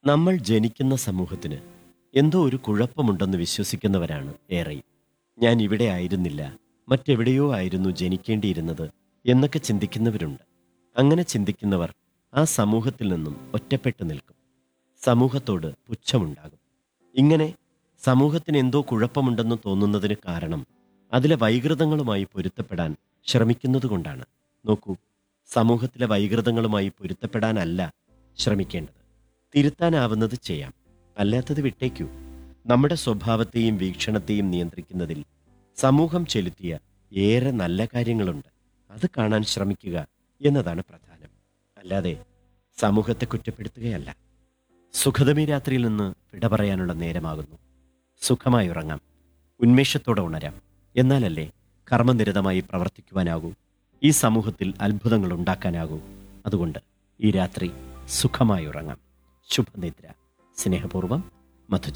നമ്മൾ ജനിക്കുന്ന സമൂഹത്തിന് എന്തോ ഒരു കുഴപ്പമുണ്ടെന്ന് വിശ്വസിക്കുന്നവരാണ് ഏറെയും ഞാൻ ഇവിടെ ആയിരുന്നില്ല മറ്റെവിടെയോ ആയിരുന്നു ജനിക്കേണ്ടിയിരുന്നത് എന്നൊക്കെ ചിന്തിക്കുന്നവരുണ്ട് അങ്ങനെ ചിന്തിക്കുന്നവർ ആ സമൂഹത്തിൽ നിന്നും ഒറ്റപ്പെട്ടു നിൽക്കും സമൂഹത്തോട് പുച്ഛമുണ്ടാകും ഇങ്ങനെ സമൂഹത്തിന് എന്തോ കുഴപ്പമുണ്ടെന്ന് തോന്നുന്നതിന് കാരണം അതിലെ വൈകൃതങ്ങളുമായി പൊരുത്തപ്പെടാൻ ശ്രമിക്കുന്നതുകൊണ്ടാണ് നോക്കൂ സമൂഹത്തിലെ വൈകൃതങ്ങളുമായി പൊരുത്തപ്പെടാനല്ല ശ്രമിക്കേണ്ടത് തിരുത്താനാവുന്നത് ചെയ്യാം അല്ലാത്തത് വിട്ടേക്കൂ നമ്മുടെ സ്വഭാവത്തെയും വീക്ഷണത്തെയും നിയന്ത്രിക്കുന്നതിൽ സമൂഹം ചെലുത്തിയ ഏറെ നല്ല കാര്യങ്ങളുണ്ട് അത് കാണാൻ ശ്രമിക്കുക എന്നതാണ് പ്രധാനം അല്ലാതെ സമൂഹത്തെ കുറ്റപ്പെടുത്തുകയല്ല സുഖതമി രാത്രിയിൽ നിന്ന് വിട പറയാനുള്ള നേരമാകുന്നു സുഖമായി ഉറങ്ങാം ഉന്മേഷത്തോടെ ഉണരാം എന്നാലല്ലേ കർമ്മനിരതമായി പ്രവർത്തിക്കുവാനാകൂ ഈ സമൂഹത്തിൽ അത്ഭുതങ്ങൾ ഉണ്ടാക്കാനാകൂ അതുകൊണ്ട് ഈ രാത്രി സുഖമായി ഉറങ്ങാം ശുഭനിദ്ര സ്നേഹപൂർവ്വം മധു